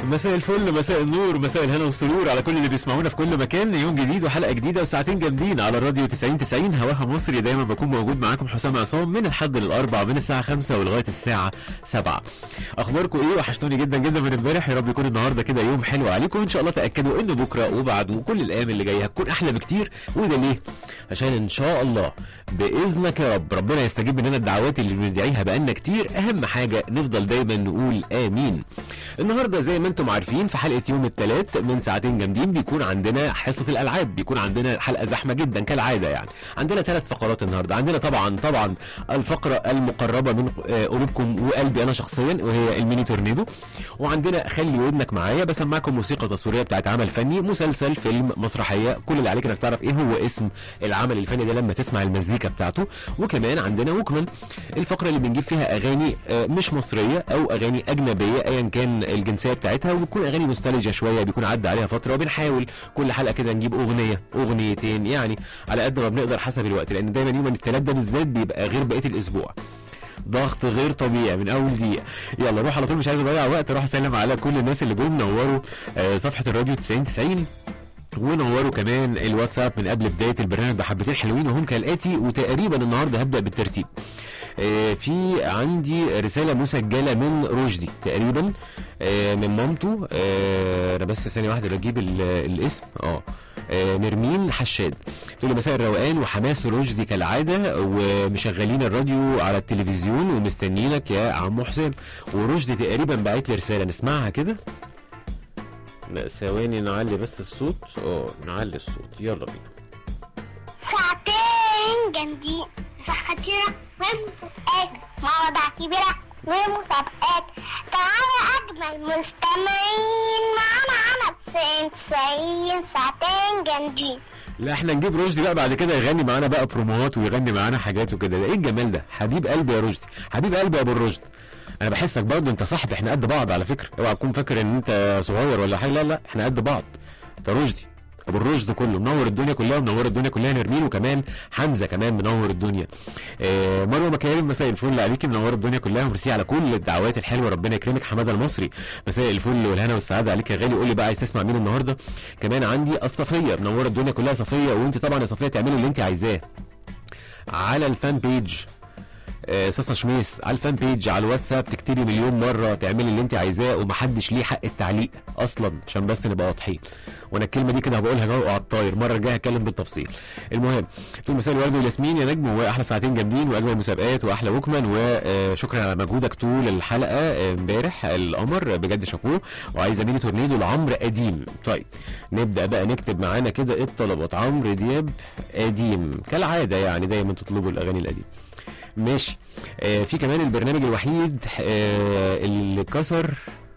مساء الفل مساء النور مساء الهنا والسرور على كل اللي بيسمعونا في كل مكان يوم جديد وحلقه جديده وساعتين جامدين على الراديو 90 90 هواها مصري دايما بكون موجود معاكم حسام عصام من الحد للاربع من الساعه 5 ولغايه الساعه 7 اخباركم ايه وحشتوني جدا جدا من امبارح يا رب يكون النهارده كده يوم حلو عليكم وان شاء الله تاكدوا ان بكره وبعد وكل الايام اللي جايه هتكون احلى بكتير وده ليه عشان ان شاء الله باذنك يا رب ربنا يستجيب مننا الدعوات اللي بندعيها بقالنا كتير اهم حاجه نفضل دايما نقول امين النهارده زي ما انتم عارفين في حلقه يوم الثلاث من ساعتين جامدين بيكون عندنا حصه الالعاب بيكون عندنا حلقه زحمه جدا كالعاده يعني عندنا ثلاث فقرات النهارده عندنا طبعا طبعا الفقره المقربه من آه، قلوبكم وقلبي انا شخصيا وهي الميني تورنيدو وعندنا خلي ودنك معايا بسمعكم موسيقى تصويريه بتاعت عمل فني مسلسل فيلم مسرحيه كل اللي عليك انك تعرف ايه هو اسم العمل الفني ده لما تسمع المزيكا بتاعته وكمان عندنا وكمان الفقره اللي بنجيب فيها اغاني آه، مش مصريه او اغاني اجنبيه ايا كان الجنسيه بتاعتها وبتكون اغاني نوستالجيا شويه بيكون عدى عليها فتره وبنحاول كل حلقه كده نجيب اغنيه اغنيتين يعني على قد ما بنقدر حسب الوقت لان دايما يوم الثلاث ده بالذات بيبقى غير بقيه الاسبوع ضغط غير طبيعي من اول دقيقه يلا روح على طول مش عايز اضيع وقت روح اسلم على كل الناس اللي جم نوروا آه، صفحه الراديو 90 90 ونوروا كمان الواتساب من قبل بدايه البرنامج بحبتين حلوين وهم كالاتي وتقريبا النهارده هبدا بالترتيب آه، في عندي رساله مسجله من رشدي تقريبا آه، من مامته آه، انا بس ثانيه واحده بجيب ال- الاسم اه آه، نرمين حشاد تقول لي مساء الروقان وحماس رشدي كالعاده ومشغلين الراديو على التلفزيون ومستنيينك يا عم حسام ورشدي تقريبا بعت لي رساله نسمعها كده لا ثواني نعلي بس الصوت اه نعلي الصوت يلا بينا ساعتين جامدين صح خطيرة ومسابقات مواضيع كبيرة ومسابقات تعالى أجمل مستمعين معانا على 90 90 ساعتين جامدين لا احنا نجيب رشدي بقى بعد كده يغني معانا بقى بروموهات ويغني معانا حاجات وكده ده ايه الجمال ده حبيب قلبي يا رشدي حبيب قلبي يا ابو الرشد انا بحسك برضه انت صاحبي احنا قد بعض على فكره اوعى تكون فاكر ان انت صغير ولا حاجه لا لا احنا قد بعض فرشدي ابو الرشد كله منور الدنيا كلها ومنور الدنيا كلها نرمين وكمان حمزه كمان منور الدنيا آه مروه مكارم مساء الفل عليكي منور الدنيا كلها وميرسي على كل الدعوات الحلوه ربنا يكرمك حماده المصري مساء الفل والهنا والسعاده عليك يا غالي قول لي بقى عايز تسمع مين النهارده كمان عندي الصفيه منوره الدنيا كلها صفيه وانت طبعا يا صفيه تعملي اللي انت عايزاه على الفان بيج آه، صاصه شميس على الفان بيج على الواتساب تكتبي مليون مره تعملي اللي انت عايزاه ومحدش ليه حق التعليق اصلا عشان بس نبقى واضحين وانا الكلمه دي كده هبقولها جو على الطاير المره الجايه هتكلم بالتفصيل المهم تقول مساء الورد والياسمين يا نجم واحلى ساعتين جامدين واجمل مسابقات واحلى وكمان وشكرا على مجهودك طول الحلقه آه، امبارح القمر بجد شابوه وعايز اميني تورنيدو لعمرو قديم طيب نبدا بقى نكتب معانا كده الطلبات عمرو دياب قديم كالعاده يعني دايما تطلبوا الاغاني القديمه ماشي آه في كمان البرنامج الوحيد آه اللي كسر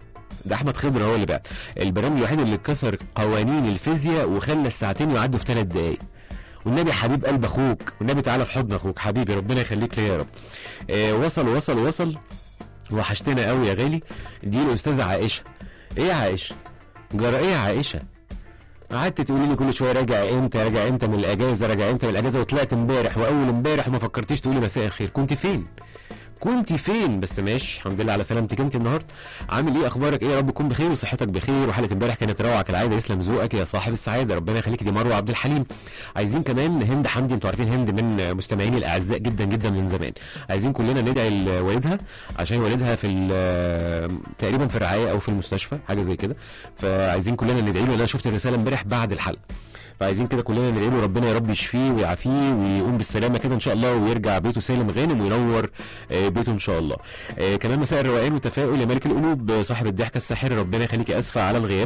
ده احمد خضر هو اللي بعت البرنامج الوحيد اللي كسر قوانين الفيزياء وخلى الساعتين يعدوا في ثلاث دقايق والنبي حبيب قلب اخوك والنبي تعالى في حضن اخوك حبيبي ربنا يخليك ليا يا رب آه وصل وصل وصل وحشتنا قوي يا غالي دي الاستاذه عائشه ايه يا عائشه جرى ايه يا عائشه قعدت تقولي لي كل شويه راجع امتى راجع امتى من الاجازه راجع امتى من الاجازه وطلعت امبارح واول امبارح ما فكرتيش تقولي مساء الخير كنت فين كنت فين بس ماشي الحمد لله على سلامتك انت النهارده عامل ايه اخبارك ايه يا رب تكون بخير وصحتك بخير وحلقه امبارح كانت روعه كالعاده يسلم ذوقك يا صاحب السعاده ربنا يخليك دي مروه عبد الحليم عايزين كمان هند حمدي انتوا عارفين هند من مستمعيني الاعزاء جدا جدا من زمان عايزين كلنا ندعي لوالدها عشان والدها في ال- تقريبا في الرعايه او في المستشفى حاجه زي كده فعايزين كلنا ندعي له لأن انا شفت الرساله امبارح بعد الحلقه فعايزين كده كلنا ندعي له ربنا يا رب يشفيه ويعافيه ويقوم بالسلامه كده ان شاء الله ويرجع بيته سالم غانم وينور آه، بيته ان شاء الله. آه، كمان مساء الروقان والتفاؤل يا ملك القلوب آه، صاحب الضحكه الساحره ربنا يخليك اسفه على الغياب.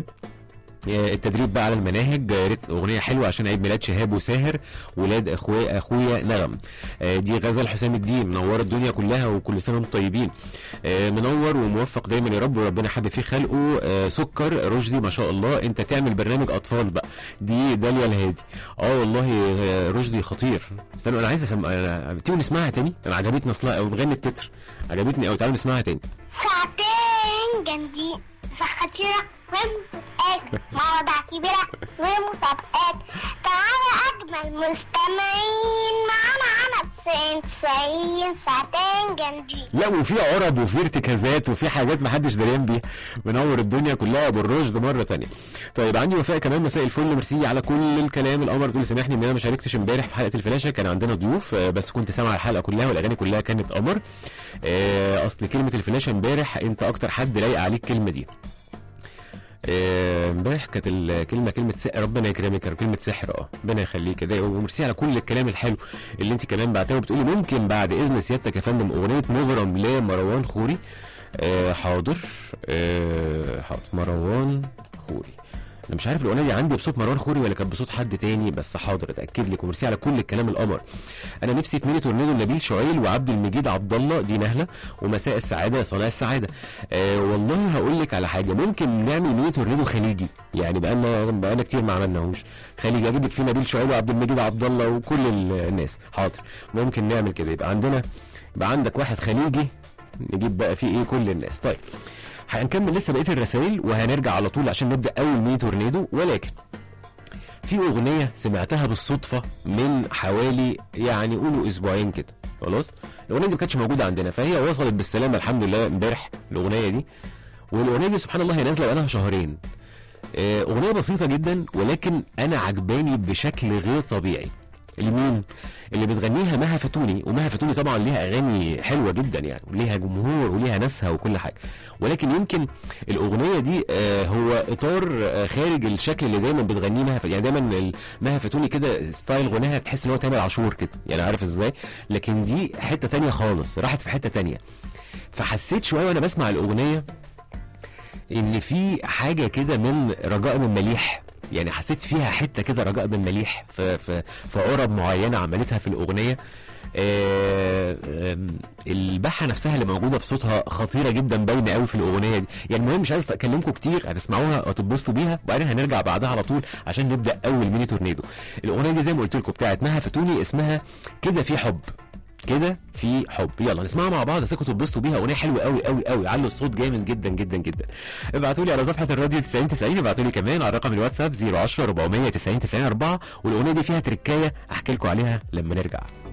آه، التدريب بقى على المناهج آه، ريت اغنيه حلوه عشان عيد ميلاد شهاب وساهر ولاد اخويا اخويا نغم آه، دي غزل حسام الدين منور الدنيا كلها وكل سنه وانتم طيبين آه، منور وموفق دايما يا رب وربنا حابب فيه خلقه آه، سكر رشدي ما شاء الله انت تعمل برنامج اطفال بقى دي داليا الهادي اه والله آه، رشدي خطير استنوا انا عايز اسمع أنا- تيجوا نسمعها تاني انا عجبتني اصلا قوي بغني التتر عجبتني قوي تعالوا نسمعها تاني ساعتين جامدين صح خطيرة ومسابقات مسابقات مواضيع كبيرة ومسابقات تعالى أجمل مستمعين معانا عنا 90 ساعتين جامدين لا وفي عرب وفي ارتكازات وفي حاجات محدش دريان بيها منور الدنيا كلها ابو الرشد مره تانية طيب عندي وفاء كمان مساء الفل ميرسي على كل الكلام القمر كل سامحني ان انا ما شاركتش امبارح في حلقه الفلاشه كان عندنا ضيوف آه، بس كنت سامع الحلقه كلها والاغاني كلها كانت قمر آه، اصل كلمه الفلاشه امبارح انت اكتر حد لايق عليك الكلمه دي آه، امبارح كانت الكلمه كلمه سحر ربنا يكرمك يا رب، كلمه سحر اه ربنا يخليك كده وميرسي على كل الكلام الحلو اللي انت كمان بعتها وبتقولي ممكن بعد اذن سيادتك يا فندم اغنيه مغرم لمروان خوري آه حاضر آه حاضر مروان خوري انا مش عارف الاغنيه دي عندي بصوت مروان خوري ولا كانت بصوت حد تاني بس حاضر اتاكد لك وميرسي على كل الكلام القمر انا نفسي اتمني تورنيدو نبيل شعيل وعبد المجيد عبد الله دي نهله ومساء السعاده يا صناع السعاده آه والله هقول لك على حاجه ممكن نعمل ميني تورنيدو خليجي يعني بقالنا بقالنا كتير ما عملناهوش خليجي اجيب لك فيه نبيل شعيل وعبد المجيد عبد الله وكل ال- الناس حاضر ممكن نعمل كده يبقى عندنا يبقى عندك واحد خليجي نجيب بقى فيه ايه كل الناس طيب هنكمل لسه بقيه الرسائل وهنرجع على طول عشان نبدا اول ميني تورنيدو ولكن في اغنيه سمعتها بالصدفه من حوالي يعني قولوا اسبوعين كده خلاص الاغنيه دي ما كانتش موجوده عندنا فهي وصلت بالسلامه الحمد لله امبارح الاغنيه دي والاغنيه دي سبحان الله هي نازله بقالها شهرين آه، اغنيه بسيطه جدا ولكن انا عجباني بشكل غير طبيعي لمين؟ اللي بتغنيها مها فتوني ومها فتوني طبعا ليها اغاني حلوه جدا يعني وليها جمهور وليها ناسها وكل حاجه ولكن يمكن الاغنيه دي آه هو اطار آه خارج الشكل اللي دايما بتغنيه مها ف- يعني دايما ال- مها فتوني كده ستايل غناها تحس ان هو تامر عاشور كده يعني عارف ازاي لكن دي حته تانية خالص راحت في حته تانية فحسيت شويه وانا بسمع الاغنيه ان في حاجه كده من رجاء من مليح يعني حسيت فيها حته كده رجاء من مليح في في في عرب معينه عملتها في الاغنيه آه، آم، البحه نفسها اللي موجوده في صوتها خطيره جدا باينه قوي في الاغنيه دي يعني المهم مش عايز اكلمكم كتير هتسمعوها وتتبسطوا بيها وبعدين هنرجع بعدها على طول عشان نبدا اول ميني تورنيدو الاغنيه دي زي ما قلت لكم بتاعت مها فتوني اسمها كده في حب كده في حب يلا نسمعها مع بعض اسيبكم تتبسطوا بيها اغنيه حلوه قوي قوي قوي علوا الصوت جامد جدا جدا جدا ابعتوا لي على صفحه الراديو 90 90 ابعتوا لي كمان على رقم الواتساب 010 490 90 4 والاغنيه دي فيها تركايه احكي لكم عليها لما نرجع